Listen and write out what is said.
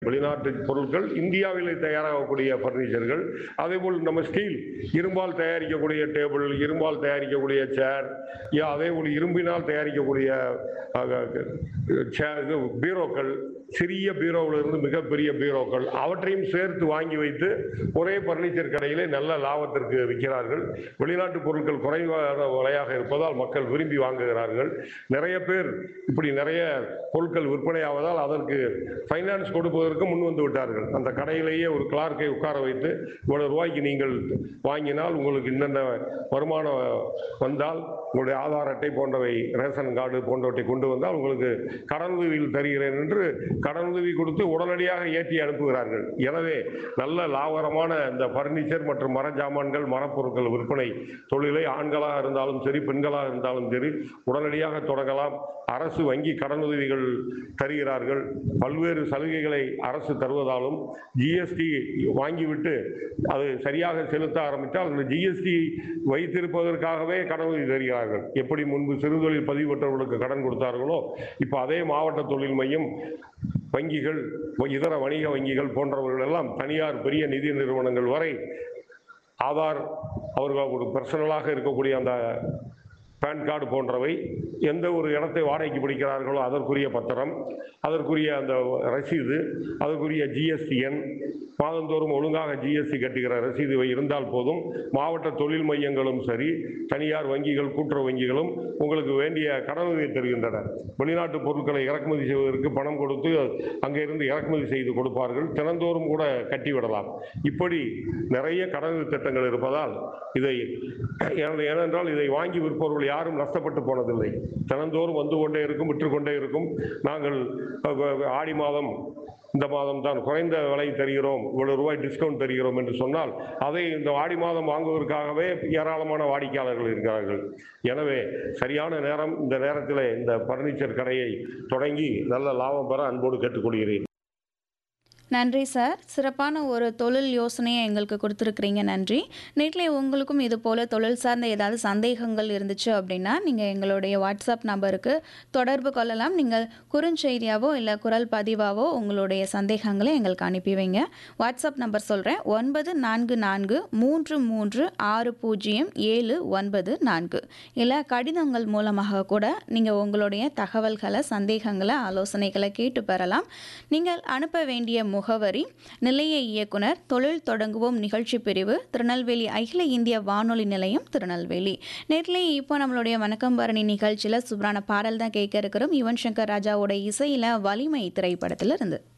வெளிநாட்டு பொருட்கள் இந்தியாவில் தயாராகக்கூடிய பர்னிச்சர்கள் அதேபோல் நம்ம ஸ்டீல் இரும்பால் தயாரிக்கக்கூடிய டேபிள் இரும்பால் தயாரிக்கக்கூடிய சேர் அதே போல் இரும்பினால் தயாரிக்கக்கூடிய அஹ், chair, இது பீரோக்கள் சிறிய பீரோவிலிருந்து மிகப்பெரிய பீரோக்கள் அவற்றையும் சேர்த்து வாங்கி வைத்து ஒரே பர்னிச்சர் கடையிலே நல்ல லாபத்திற்கு விற்கிறார்கள் வெளிநாட்டு பொருட்கள் குறைவான விலையாக இருப்பதால் மக்கள் விரும்பி வாங்குகிறார்கள் நிறைய பேர் இப்படி நிறைய பொருட்கள் விற்பனையாவதால் அதற்கு ஃபைனான்ஸ் கொடுப்பதற்கு முன் வந்து விட்டார்கள் அந்த கடையிலேயே ஒரு கிளார்க்கை உட்கார வைத்து இவ்வளவு ரூபாய்க்கு நீங்கள் வாங்கினால் உங்களுக்கு இன்னென்ன வருமானம் வந்தால் உங்களுடைய ஆதார் அட்டை போன்றவை ரேஷன் கார்டு போன்றவற்றை கொண்டு வந்தால் உங்களுக்கு கடனுதவியில் தருகிறேன் என்று கடனுதவி கொடுத்து உடனடியாக ஏற்றி அனுப்புகிறார்கள் எனவே நல்ல லாபகரமான இந்த பர்னிச்சர் மற்றும் மரஜாமான்கள் மரப்பொருட்கள் விற்பனை தொழிலை ஆண்களாக இருந்தாலும் சரி பெண்களாக இருந்தாலும் சரி உடனடியாக தொடங்கலாம் அரசு வங்கி கடனுதவிகள் தருகிறார்கள் பல்வேறு சலுகைகளை அரசு தருவதாலும் ஜிஎஸ்டி வாங்கிவிட்டு அது சரியாக செலுத்த ஆரம்பித்தால் அந்த ஜிஎஸ்டி வைத்திருப்பதற்காகவே கடனுதவி தருகிறார்கள் எப்படி முன்பு சிறுதொழில் பதிவு பெற்றவர்களுக்கு கடன் கொடுத்தார்களோ இப்போ அதே மாவட்ட தொழில் மையம் வங்கிகள் இதர வணிக வங்கிகள் போன்றவர்கள் எல்லாம் தனியார் பெரிய நிதி நிறுவனங்கள் வரை ஆதார் அவர்கள் ஒரு பர்சனலாக இருக்கக்கூடிய அந்த பேன் கார்டு போன்றவை எந்த ஒரு இடத்தை வாடகைக்கு பிடிக்கிறார்களோ அதற்குரிய பத்திரம் அதற்குரிய அந்த ரசீது அதற்குரிய ஜிஎஸ்டி எண் மாதந்தோறும் ஒழுங்காக ஜிஎஸ்டி கட்டுகிற ரசீது இருந்தால் போதும் மாவட்ட தொழில் மையங்களும் சரி தனியார் வங்கிகள் கூட்டுறவு வங்கிகளும் உங்களுக்கு வேண்டிய கடனுதவி தருகின்றன வெளிநாட்டு பொருட்களை இறக்குமதி செய்வதற்கு பணம் கொடுத்து அங்கே இருந்து இறக்குமதி செய்து கொடுப்பார்கள் தினந்தோறும் கூட கட்டிவிடலாம் இப்படி நிறைய கடனுதவி திட்டங்கள் இருப்பதால் இதை ஏன- ஏனென்றால் இதை வாங்கி விற்பவர்கள் யாரும் நஷ்டப்பட்டு போனதில்லை தினந்தோறும் வந்து கொண்டே இருக்கும் விற்று கொண்டே இருக்கும் நாங்கள் அஹ், அஹ், ஆடி மாதம் இந்த மாதம் தான் குறைந்த விலை தருகிறோம் இவ்வளவு ரூபாய் டிஸ்கவுண்ட் தருகிறோம் என்று சொன்னால் அதை இந்த ஆடி மாதம் வாங்குவதற்காகவே ஏராளமான வாடிக்கையாளர்கள் இருக்கிறார்கள் எனவே சரியான நேரம் இந்த நேரத்தில் இந்த பர்னிச்சர் கடையை தொடங்கி நல்ல லாபம் பெற அன்போடு கேட்டுக்கொள்கிறேன் நன்றி சார் சிறப்பான ஒரு தொழில் யோசனையை எங்களுக்கு கொடுத்துருக்குறீங்க நன்றி நேற்றில் உங்களுக்கும் இது போல் தொழில் சார்ந்த ஏதாவது சந்தேகங்கள் இருந்துச்சு அப்படின்னா நீங்கள் எங்களுடைய வாட்ஸ்அப் நம்பருக்கு தொடர்பு கொள்ளலாம் நீங்கள் குறுஞ்செய்தியாவோ இல்லை குரல் பதிவாவோ உங்களுடைய சந்தேகங்களை எங்களுக்கு அனுப்பி வைங்க வாட்ஸ்அப் நம்பர் சொல்கிறேன் ஒன்பது நான்கு நான்கு மூன்று மூன்று ஆறு பூஜ்ஜியம் ஏழு ஒன்பது நான்கு இல்லை கடிதங்கள் மூலமாக கூட நீங்கள் உங்களுடைய தகவல்களை சந்தேகங்களை ஆலோசனைகளை கேட்டு பெறலாம் நீங்கள் அனுப்ப வேண்டிய முகவரி நிலைய இயக்குனர் தொழில் தொடங்குவோம் நிகழ்ச்சி பிரிவு திருநெல்வேலி அகில இந்திய வானொலி நிலையம் திருநெல்வேலி நேரிலே இப்போ நம்மளுடைய வணக்கம் பரணி நிகழ்ச்சியில் சூப்பரான பாடல் தான் கேட்க இருக்கிறோம் யுவன் சங்கர் ராஜாவோட இசையில் வலிமை திரைப்படத்தில் இருந்து